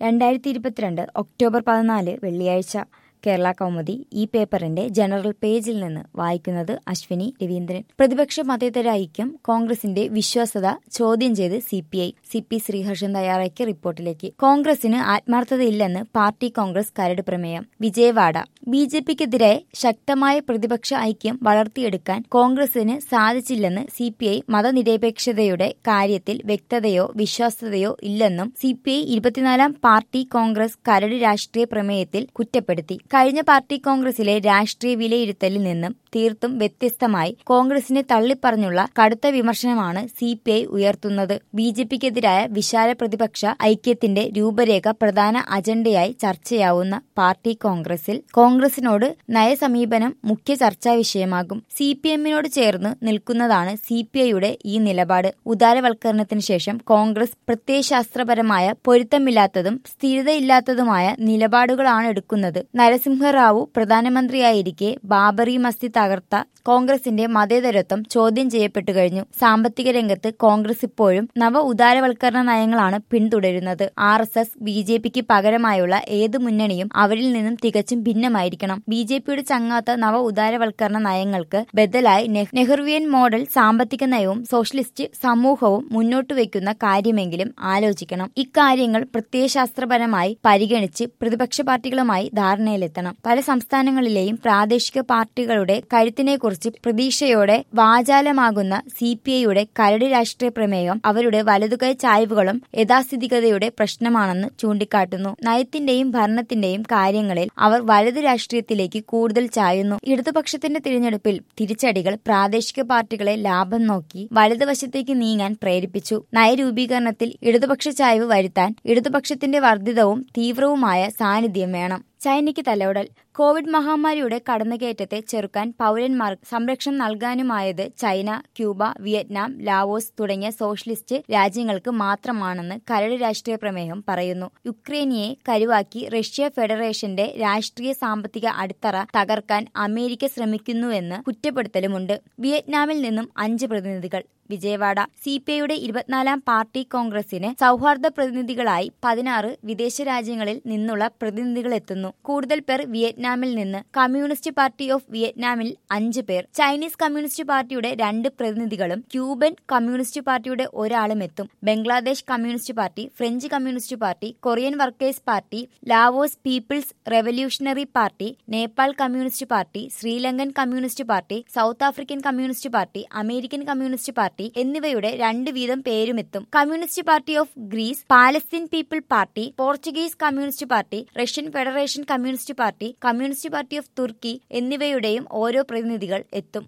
രണ്ടായിരത്തി ഇരുപത്തിരണ്ട് ഒക്ടോബർ പതിനാല് വെള്ളിയാഴ്ച കേരള കൗമുദി ഈ പേപ്പറിന്റെ ജനറൽ പേജിൽ നിന്ന് വായിക്കുന്നത് അശ്വിനി രവീന്ദ്രൻ പ്രതിപക്ഷ മതേതര ഐക്യം കോൺഗ്രസിന്റെ വിശ്വാസത ചോദ്യം ചെയ്ത് C P I C P Sreeharshan തയ്യാറാക്കിയ റിപ്പോർട്ടിലേക്ക് കോൺഗ്രസിന് ആത്മാർത്ഥതയില്ലെന്ന് പാർട്ടി കോൺഗ്രസ് കരട് പ്രമേയം വിജയവാഡ ബി ജെ പിക്കെതിരെ ശക്തമായ പ്രതിപക്ഷ ഐക്യം വളർത്തിയെടുക്കാൻ കോൺഗ്രസിന് സാധിച്ചില്ലെന്ന് സി പി ഐ മതനിരപേക്ഷതയുടെ കാര്യത്തിൽ വ്യക്തതയോ വിശ്വാസ്യതയോ ഇല്ലെന്നും സി പി ഐ ഇരുപത്തിനാലാം പാർട്ടി കോൺഗ്രസ് കരട് രാഷ്ട്രീയ പ്രമേയത്തിൽ കുറ്റപ്പെടുത്തി കഴിഞ്ഞ പാർട്ടി കോൺഗ്രസിലെ രാഷ്ട്രീയ വിലയിരുത്തലിൽ നിന്നും തീർത്തും വ്യത്യസ്തമായി കോൺഗ്രസിനെ തള്ളിപ്പറഞ്ഞുള്ള കടുത്ത വിമർശനമാണ് സി പി ഐ ഉയർത്തുന്നത് ബി ജെ പിക്കെതിരായ വിശാല പ്രതിപക്ഷ ഐക്യത്തിന്റെ രൂപരേഖ പ്രധാന അജണ്ടയായി ചർച്ചയാവുന്ന പാർട്ടി കോൺഗ്രസിൽ കോൺഗ്രസിനോട് നയസമീപനം മുഖ്യ ചർച്ചാ വിഷയമാകും സി പി എമ്മിനോട് ചേർന്ന് നിൽക്കുന്നതാണ് സി പി ഐയുടെ ഈ നിലപാട് ഉദാരവൽക്കരണത്തിന് ശേഷം കോൺഗ്രസ് പ്രത്യയശാസ്ത്രപരമായ പൊരുത്തമില്ലാത്തതും സ്ഥിരതയില്ലാത്തതുമായ നിലപാടുകളാണ് എടുക്കുന്നത് നരസിംഹറാവു പ്രധാനമന്ത്രിയായിരിക്കെ ബാബറി മസ്ജിദ് തകർത്ത കോൺഗ്രസിന്റെ മതേതരത്വം ചോദ്യം ചെയ്യപ്പെട്ടു കഴിഞ്ഞു സാമ്പത്തിക രംഗത്ത് കോൺഗ്രസ് ഇപ്പോഴും നവ ഉദാരവൽക്കരണ നയങ്ങളാണ് പിന്തുടരുന്നത് R S S B J പിക്ക് പകരമായുള്ള ഏത് മുന്നണിയും അവരിൽ നിന്നും തികച്ചും ഭിന്നമായിരിക്കണം ബി ജെ പിയുടെ ചങ്ങാത്ത നവ ഉദാരവൽക്കരണ നയങ്ങൾക്ക് ബദലായി നെഹ്റുവിയൻ മോഡൽ സാമ്പത്തിക നയവും സോഷ്യലിസ്റ്റ് സമൂഹവും മുന്നോട്ട് വയ്ക്കുന്ന കാര്യമെങ്കിലും ആലോചിക്കണം ഇക്കാര്യങ്ങൾ പ്രത്യയശാസ്ത്രപരമായി പരിഗണിച്ച് പ്രതിപക്ഷ പാർട്ടികളുമായി ധാരണയിലെത്തണം പല സംസ്ഥാനങ്ങളിലെയും പ്രാദേശിക പാർട്ടികളുടെ കരുത്തിനെക്കുറിച്ച് പ്രതീക്ഷയോടെ വാചാലമാകുന്ന സി പി ഐയുടെ കരട് രാഷ്ട്രീയ പ്രമേയം അവരുടെ വലതുകൈ ചായ്വുകളും യഥാസ്ഥിതികതയുടെ പ്രശ്നമാണെന്ന് ചൂണ്ടിക്കാട്ടുന്നു നയത്തിന്റെയും ഭരണത്തിന്റെയും കാര്യങ്ങളിൽ അവർ വലതു രാഷ്ട്രീയത്തിലേക്ക് കൂടുതൽ ചായുന്നു ഇടതുപക്ഷത്തിന്റെ തിരഞ്ഞെടുപ്പിൽ തിരിച്ചടികൾ പ്രാദേശിക പാർട്ടികളെ ലാഭം നോക്കി വലതുവശത്തേക്ക് നീങ്ങാൻ പ്രേരിപ്പിച്ചു നയരൂപീകരണത്തിൽ ഇടതുപക്ഷ ചായ്വ് വരുത്താൻ ഇടതുപക്ഷത്തിന്റെ വർദ്ധിതവും തീവ്രവുമായ സാന്നിധ്യം വേണം ചൈനയ്ക്ക് തലോടൽ കോവിഡ് മഹാമാരിയുടെ കടന്നുകയറ്റത്തെ ചെറുക്കാൻ പൗരന്മാർക്ക് സംരക്ഷണം നൽകാനുമായത് ചൈന ക്യൂബ വിയറ്റ്നാം ലാവോസ് തുടങ്ങിയ സോഷ്യലിസ്റ്റ് രാജ്യങ്ങൾക്ക് മാത്രമാണെന്ന് കരട് രാഷ്ട്രീയ പ്രമേയം പറയുന്നു യുക്രൈനിയെ കരുവാക്കി റഷ്യ ഫെഡറേഷന്റെ രാഷ്ട്രീയ സാമ്പത്തിക അടിത്തറ തകർക്കാൻ അമേരിക്ക ശ്രമിക്കുന്നുവെന്ന് കുറ്റപ്പെടുത്തലുമുണ്ട് വിയറ്റ്നാമിൽ നിന്നും അഞ്ച് പ്രതിനിധികൾ വിജയവാഡ സി പി ഐയുടെ ഇരുപത്തിനാലാം പാർട്ടി കോൺഗ്രസിന് സൗഹാർദ്ദ പ്രതിനിധികളായി പതിനാറ് വിദേശ രാജ്യങ്ങളിൽ നിന്നുള്ള പ്രതിനിധികൾ എത്തുന്നു കൂടുതൽ പേർ വിയറ്റ്നാമിൽ നിന്ന് കമ്മ്യൂണിസ്റ്റ് പാർട്ടി ഓഫ് വിയറ്റ്നാമിൽ അഞ്ച് പേർ ചൈനീസ് കമ്മ്യൂണിസ്റ്റ് പാർട്ടിയുടെ രണ്ട് പ്രതിനിധികളും ക്യൂബൻ കമ്മ്യൂണിസ്റ്റ് പാർട്ടിയുടെ ഒരാളും എത്തും Bangladesh communist party French communist party Korean workers party Laos people's revolutionary party Nepal communist party Sri Lankan communist party South African communist party American communist party എന്നിവയുടെ രണ്ട് വീതം പേരുമെത്തും communist party of Greece Palestine people party Portuguese communist party Russian federation communist party communist party of Turkey എന്നിവയുടെയും ഓരോ പ്രതിനിധികൾ എത്തും